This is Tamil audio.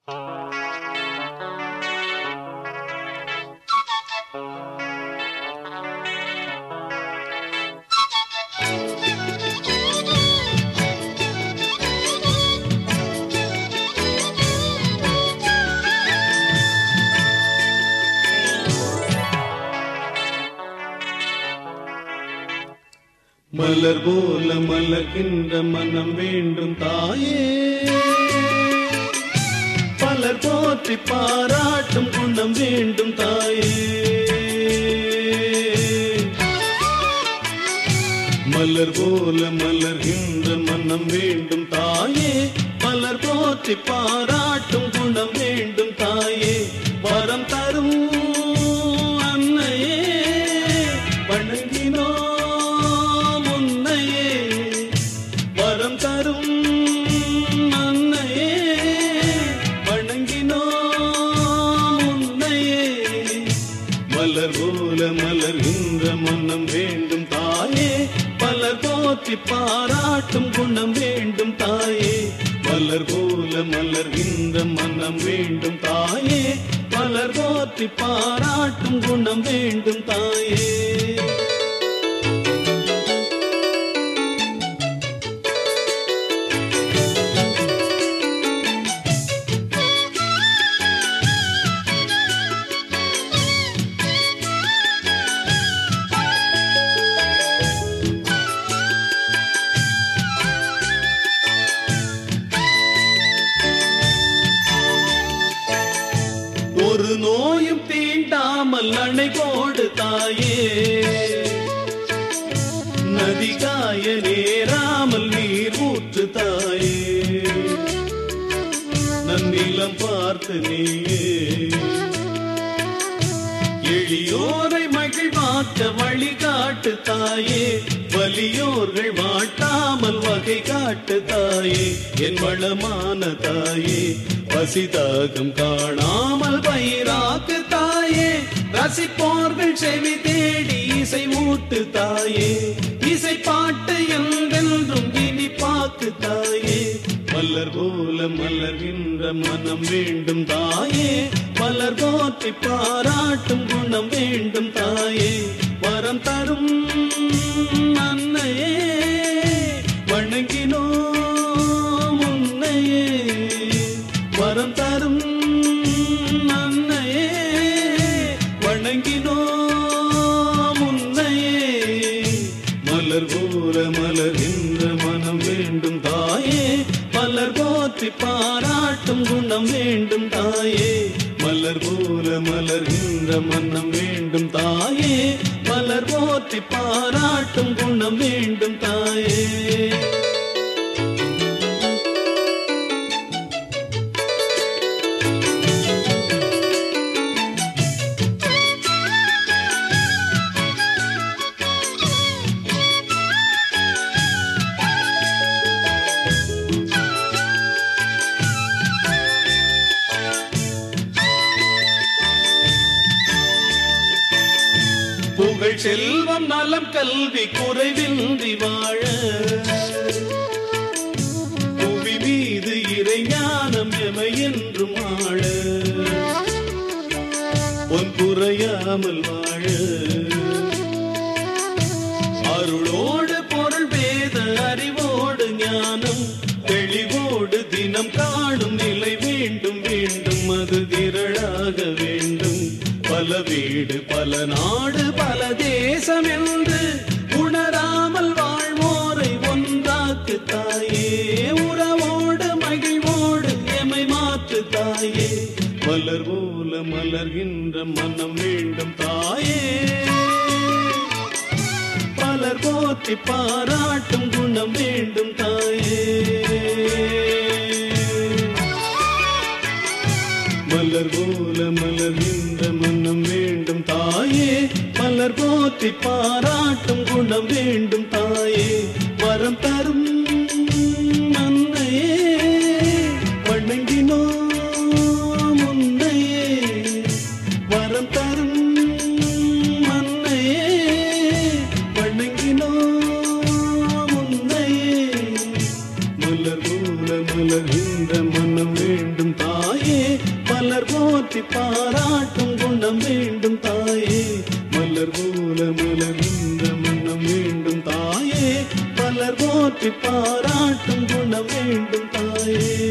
மலர் போல மலர்கின்ற மனம் வேண்டும் தாயே பலர் போற்றி பாராட்டும் குணம் வேண்டும் தாயே மலர் போல மலர்கின்ற மனம் வேண்டும் தாயே மலர் போற்றி பாராட்டும் குணம் வேண்டும் தாயே வரம் தரும் அன்னையே வணங்கினோம் உன்னையே வரம் தரும் அன்னையே வணங்கினோம் உன்னையே மலர் போல மலர்கின்ற மனம் வேண்டும் தாயே மலர் போற்றி பாராட்டும் குணம் வேண்டும் தாயே மலர் போல மலர்கின்ற மனம் வேண்டும் தாயே மலர் போற்றி பாராட்டும் குணம் வேண்டும் தாயே ஒரு நோயும் தீண்டாமல் அணை போடு தாயே நதி காய நேராமல் நீர் ஊற்று தாயே நன்னிலம் பார்த்து நீயே எளியோரை மகிழ்வாக்க வழிகாட்டு தாயே வலியோர்கள் வாட்டாமல் வகை காட்டு தாயே என் வளமான தாயே பசிதாகம் காணாமல் பயிராக்கு தாயே ரசிப்போர்கள் செவி தேடி இசை ஊட்டு தாயே இசை பாட்டு என்றென்றும் இனி பாக்கு தாயே மலர் போல மலர்கின்ற மனம் வேண்டும் தாயே மலர் போற்றி பாராட்டும் குணம் வேண்டும் தாயே வரம் தரும் அன்னையே வணங்கினோம் உன்னையே வரம் தரும் அன்னையே வணங்கினோம் உன்னையே மலர் போல மலர்கின்ற மனம் வேண்டும் தாயே மலர் போற்றி பாராட்டும் குணம் வேண்டும் தாயே மலர் போல மலர்கின்ற மனம் வேண்டும் தாயே மலர் போற்றி பாராட்டும் குணம் வேண்டும் தாயே புகழ் செல்வம் நலம் கல்வி குறைவின்றி வாழ புவி மீது இறைஞானம் எமை என்றும் ஆழ பொன் குறையாமல் வாழ அருளோடு பொருள் வேத அறிவோடு ஞானம் தெளிவோடு தினம் காணும் நிலை வேண்டும் வேண்டும் அது திரளாக வேண்டும் பல வீடு பல நாடு பல தேசம் என்று உணராமல் வாழ்வோரை ஒன்றாக்கு தாயே உறவோடு மகிழ்வோடு எமை மாற்று தாயே மலர் போல மலர்கின்ற மனம் வேண்டும் தாயே பலர் போற்றி பாராட்டும் குணம் வேண்டும் தாயே மலர் போல மலர்கின்ற மனம் வேண்டும் தாயே மலர் போற்றி பாராட்டும் குணம் வேண்டும் தாயே வரம் தரும் அன்னையே வணங்கினோம் உன்னையே வரம் தரும் அன்னையே வணங்கினோம் உன்னையே மலர் போல மலர்கின்ற மனம் வேண்டும் தாயே போற்றி பாராட்டும் குணம் வேண்டும் தாயே மலர் போல மலர்கின்ற மன்னம் வேண்டும் தாயே மலர் போற்றி பாராட்டும் குணம் வேண்டும் தாயே